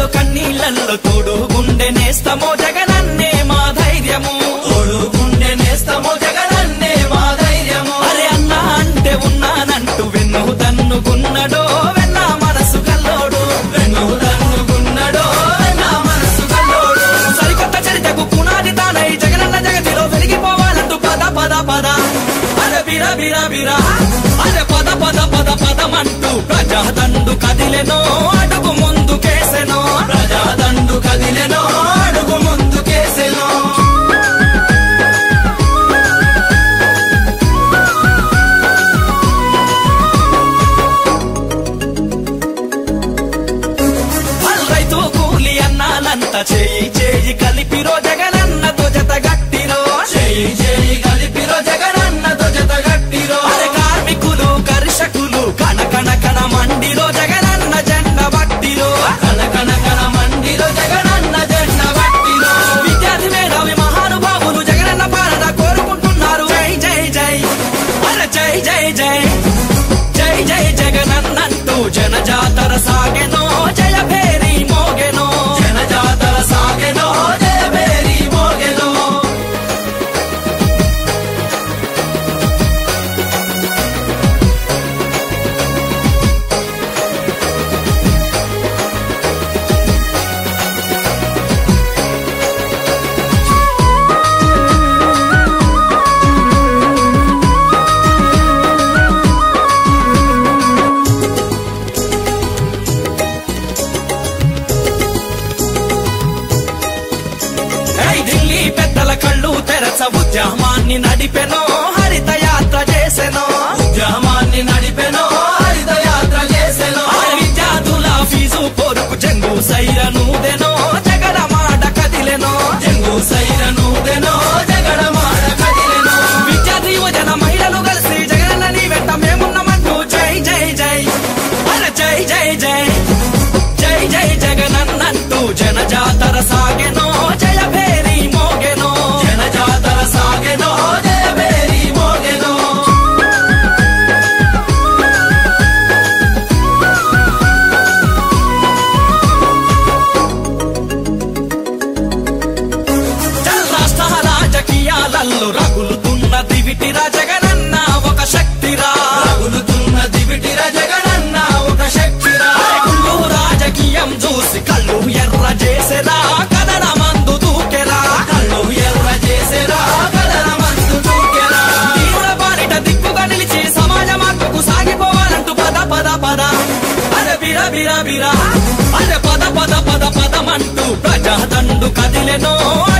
కష్టాలలో కన్నీళ్ళల్లో తోడు గుండె నేస్తమో జగనన్నే మా ధైర్యము తోడు గుండె నేస్తము జగనన్నే మా ధైర్యము అరే అన్నా అంటే ఉన్నానంటూ వెన్ను తన్నుకున్నడో వెన్న మనసు కల్లోడు వెన్ను తన్నుకున్నడో నా మనసు కల్లోడు సరికొత్త చరితకు పునాది తానై జగనన్న జగతిలో వెలిగిపోవాలంటూ పద పద పద అరే బిర బిర బిర అరే పద పద పద పదమంటూ ప్రజాదండు కదిలెనో అడుగు ముందు కేసెనో ప్రజాదండు కదిలెనో అడుగు ముందుకేసెనో రైతు కూలి అన్నాలంత చేయి చేయి కలిపిరో జగనన్నతో జత గట్టిరో చేయి చేయి కలిపిరో జగనన్నతో జత గట్టిరో అరే కార్మికులు కర్షకులు కణ కణ కణ మండిరో జగనన్న జెండ బట్టిరో కన కన కన మండిలో జగనన్న జెండ బట్టిరో విద్యార్థి మేధావి మహానుభావులు జగనన్న పాలన కోరుకుంటున్నారు జై జై జై అరే జై జై జై జై జై జగనన్నంటూ జన జాతర సాగెనో జయ భేరి మోగెనో జన జాతర సాగెనో జయబేరి మోగెనో ఐ ఢిల్లీ పెద్దల కళ్ళు తెరచ ఉద్యమాన్ని నడిపెనో హరిత యాత్ర చేసెనో ఉద్యమాన్ని నడిపెనో హరిత యాత్ర చేసెనో ఆ విద్యార్థుల ఫీజు పొరుకు చెంగు సైరనూదెనో జగడ మాట కదిలెనో జంగు సైరనూదెనో జగడమాడ కదిలెనో విద్యార్థి యువజన మహిళలు కలిసి జగనన్న నీ వెంట మేమున్నామంటూ జై జై జై అరే జై జై జై జై జై జగనన్నంటూ జన జాతర సాగెనో జయ భేరి మోగెనో జన జాతర సాగెనో జయబేరి మోగెనో చల్ రాష్ట్ర రాజకీయాలలో రగులుతున్న దివిటిరా జగనన్న ఒక శక్తిరా రగులుతున్న దివిటిర జగనన్న ఒక శక్తిరా కుళ్ళు రాజకీయం చూసి కళ్ళు ఎర్ర చేసేరా కదన మందు దూకెరా కళ్ళు ఎర్ర చేసెరా కదన మందు దూకెరా తీవ్ర బారిట దిక్కుగా నిలిచి సమాజ మార్పుకు సాగిపోవాలంటూ పద పద పద అరే బిర బిర బిర అరే పద పద పద పదమంటూ ప్రజాదండు కదిలెనో